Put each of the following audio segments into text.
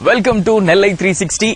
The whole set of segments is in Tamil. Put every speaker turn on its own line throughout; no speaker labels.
welcome to Nellai three sixty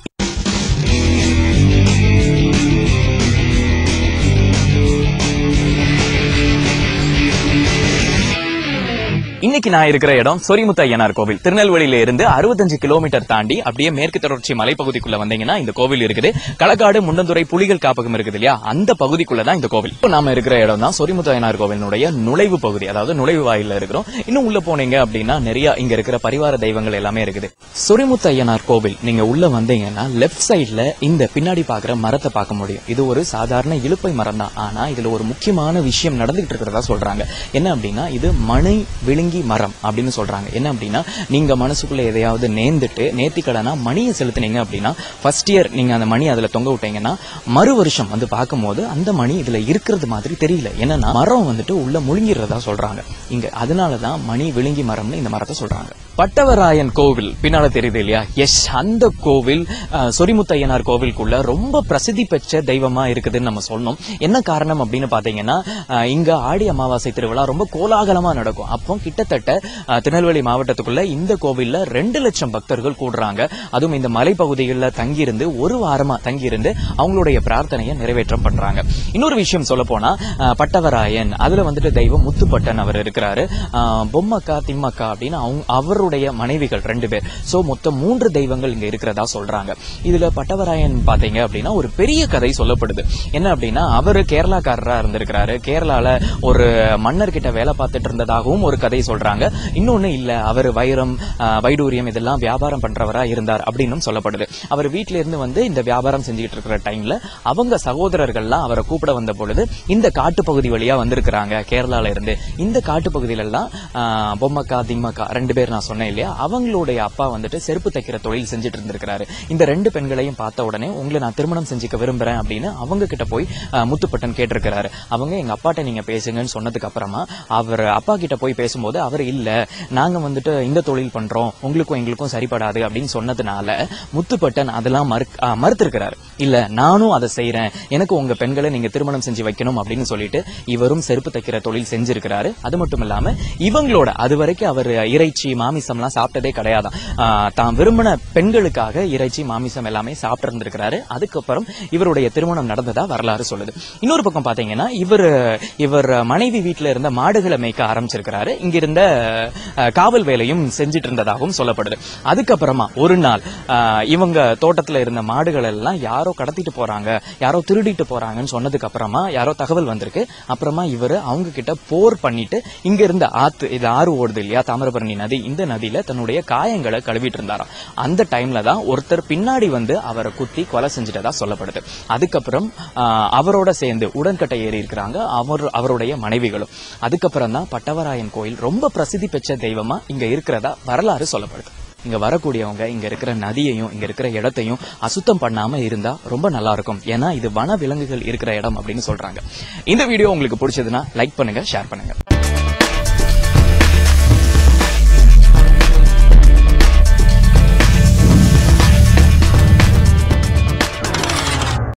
இன்னைக்கு நான் இருக்கிற இடம் சொரிமுத்து ஐயனார் கோவில் திருநெல்வேலியில இருந்து அறுபத்தஞ்சு கிலோமீட்டர் தாண்டி அப்படியே மேற்கு தொடர்ச்சி மலைப்பகுதிக்குள்ள வந்தீங்கன்னா இந்த கோவில் இருக்குது களக்காடு முண்டந்துறை புலிகள் காப்பகம் இருக்குது இல்லையா அந்த பகுதிக்குள்ள தான் இந்த கோவில் இப்போ நாம இருக்கிற இடம் தான் சொரிமுத்து ஐயனார் கோவிலினுடைய நுழைவு பகுதி அதாவது நுழைவு வாயில இருக்கிறோம் இன்னும் உள்ள போனீங்க அப்படின்னா நிறைய இங்க இருக்கிற பரிவார தெய்வங்கள் எல்லாமே இருக்குது சொரிமுத்து ஐயனார் கோவில் நீங்க உள்ள வந்தீங்கன்னா லெஃப்ட் சைடுல இந்த பின்னாடி பாக்குற மரத்தை பார்க்க முடியும் இது ஒரு சாதாரண இலுப்பை மரம் தான் ஆனா இதுல ஒரு முக்கியமான விஷயம் நடந்துகிட்டு இருக்கிறதா சொல்றாங்க என்ன அப்படின்னா இது மணை விழுங்கி மரம் அப்படின்னு சொல்றாங்க என்ன அப்படின்னா நீங்க மனசுக்குள்ள எதையாவது நேர்ந்துட்டு நேர்த்திக்கடனா மணியை செலுத்துனீங்க அப்படின்னா ஃபர்ஸ்ட் இயர் நீங்க அந்த மணி அதுல தொங்க விட்டீங்கன்னா மறு வருஷம் வந்து பார்க்கும்போது அந்த மணி இதுல இருக்கிறது மாதிரி தெரியல என்னன்னா மரம் வந்துட்டு உள்ள முழுங்கிடுறதா சொல்றாங்க இங்க அதனாலதான் மணி விழுங்கி மரம்னு இந்த மரத்தை சொல்றாங்க பட்டவராயன் கோவில் பின்னால தெரியுது இல்லையா எஸ் அந்த கோவில் அஹ், சொரிமுத்தையனார் கோவிலுக்குள்ள ரொம்ப பிரசித்தி பெற்ற தெய்வமா இருக்குதுன்னு நம்ம சொன்னோம் என்ன காரணம் அப்படின்னு பாத்தீங்கன்னா அஹ், இங்க ஆடி அமாவாசை திருவிழா ரொம்ப கோலாகலமா நடக்கும் அப்போ கிட்டத்தட்ட அஹ், திருநெல்வேலி மாவட்டத்துக்குள்ள இந்த கோவில்ல ரெண்டு லட்சம் பக்தர்கள் கூடுறாங்க அதுவும் இந்த மலைப்பகுதிகளில் தங்கியிருந்து ஒரு வாரமா தங்கியிருந்து அவங்களுடைய பிரார்த்தனையை நிறைவேற்றம் பண்றாங்க இன்னொரு விஷயம் சொல்ல போனா அஹ், பட்டவராயன் அதுல வந்துட்டு தெய்வம் முத்துப்பட்டன் அவர் இருக்கிறாரு அஹ், பொம்மக்கா திம்மக்கா அப்படின்னு அவங்க அவருடைய மனைவிகள் ரெண்டு பேர் சோ மொத்தம் மூன்று தெய்வங்கள் இங்க இருக்கிறதா சொல்றாங்க இதுல பட்டவராயன் பாத்தீங்க அப்படின்னா ஒரு பெரிய கதை சொல்லப்படுது என்ன அப்படின்னா அவரு கேரளாக்காரரா இருந்திருக்கிறாரு கேரளால ஒரு மன்னர் கிட்ட வேலை பார்த்துட்டு இருந்ததாகவும் ஒரு கதை சொல்றாங்க இன்னொன்னு இல்ல அவர் வைரம் அஹ், வைடூரியம் இதெல்லாம் வியாபாரம் பண்றவரா இருந்தார் அப்படின்னும் சொல்லப்படுது அவர் வீட்ல இருந்து வந்து இந்த வியாபாரம் செஞ்சுட்டு இருக்கிற டைம்ல அவங்க சகோதரர்கள்லாம் அவரை கூப்பிட வந்த பொழுது இந்த காட்டுப்பகுதி வழியா வந்திருக்கிறாங்க கேரளால இருந்து இந்த காட்டுப்பகுதியில எல்லாம் ஆஹ், பொம்மக்கா திம்மக்கா ரெண்டு பேர் நான் சொன்னேன் இல்லையா அவங்களுடைய அப்பா வந்துட்டு செருப்பு தைக்கிற தொழில் செஞ்சுட்டு இருந்திருக்கிறாரு இந்த ரெண்டு பெண்களையும் பார்த்த உடனே உங்களை நான் திருமணம் செஞ்சுக்க விரும்புறேன் அப்படின்னு அவங்க கிட்ட போய் ஆஹ், முத்துப்பட்டன் கேட்டிருக்கிறாரு அவங்க எங்க அப்பாட்ட நீங்க பேசுங்கன்னு சொன்னதுக்கு அப்புறமா அவர் அப்பா கிட்ட போய் பேசும்போது அவர் இல்ல நாங்க வந்துட்டு இந்த தொழில் பண்றோம் உங்களுக்கும் எங்களுக்கும் சரிப்படாது அப்படின்னு சொன்னதுனால முத்துப்பட்டன் அதெல்லாம் மறு ஆஹ், மறுத்திருக்கிறாரு இல்ல நானும் அதை செய்றேன் எனக்கு உங்க பெண்களை நீங்க திருமணம் செஞ்சு வைக்கணும் அப்படின்னு சொல்லிட்டு இவரும் செருப்பு தைக்கிற தொழில் செஞ்சிருக்கிறாரு அது மட்டும் இல்லாம இவங்களோட அது வரைக்கும் அவர் இறைச்சி மாமிசம்லாம் சாப்பிட்டதே கிடையாதான் ஆஹ், தான் விரும்பின பெண்களுக்காக இறைச்சி மாமிசம் எல்லாமே சாப்பிட்டு இருந்திருக்கிறாரு அதுக்கப்புறம் இவருடைய திருமணம் நடந்ததா வரலாறு சொல்லுது இன்னொரு பக்கம் பாத்தீங்கன்னா இவர் இவர் மனைவி வீட்டுல இருந்த மாடுகளை மேய்க்க ஆரம்பிச்சிருக்கிறாரு இங்க இருந்த அஹ், காவல் வேலையும் செஞ்சுட்டு இருந்ததாகவும் சொல்லப்படுது அதுக்கப்புறமா ஒரு நாள் ஆஹ், இவங்க தோட்டத்துல இருந்த மாடுகள் எல்லாம் யாரோ கடத்திட்டு போறாங்க யாரோ திருடிட்டு போறாங்கன்னு சொன்னதுக்கு அப்புறமா யாரோ தகவல் வந்திருக்கு அப்புறமா இவர் அவங்க கிட்ட போர் பண்ணிட்டு இங்க இருந்த ஆத்து இது ஆறு ஓடுது இல்லையா தாமிரபரணி நதி இந்த நதியில தன்னுடைய காயங்களை கழுவிட்டு இருந்தாராம் அந்த டைம்ல தான் ஒருத்தர் பின்னாடி வந்து அவரை குத்தி கொலை செஞ்சுட்டதா சொல்லப்படுது அதுக்கப்புறம் ஆஹ், அவரோட சேர்ந்து உடன்கட்டை ஏறி இருக்கிறாங்க அவர் அவருடைய மனைவிகளும் அதுக்கப்புறம் தான் பட்டவராயன் கோயில் ரொம்ப பிரசித்தி பெற்ற தெய்வமா இங்க இருக்கிறதா வரலாறு சொல்லப்படுது இங்க வரக்கூடியவங்க இங்க இருக்கிற நதியையும் இங்க இருக்கிற இடத்தையும் அசுத்தம் பண்ணாம இருந்தா ரொம்ப நல்லா இருக்கும் ஏன்னா இது வன விலங்குகள் இருக்கிற இடம் அப்படின்னு சொல்றாங்க இந்த வீடியோ உங்களுக்கு பிடிச்சதுன்னா லைக் பண்ணுங்க ஷேர் பண்ணுங்க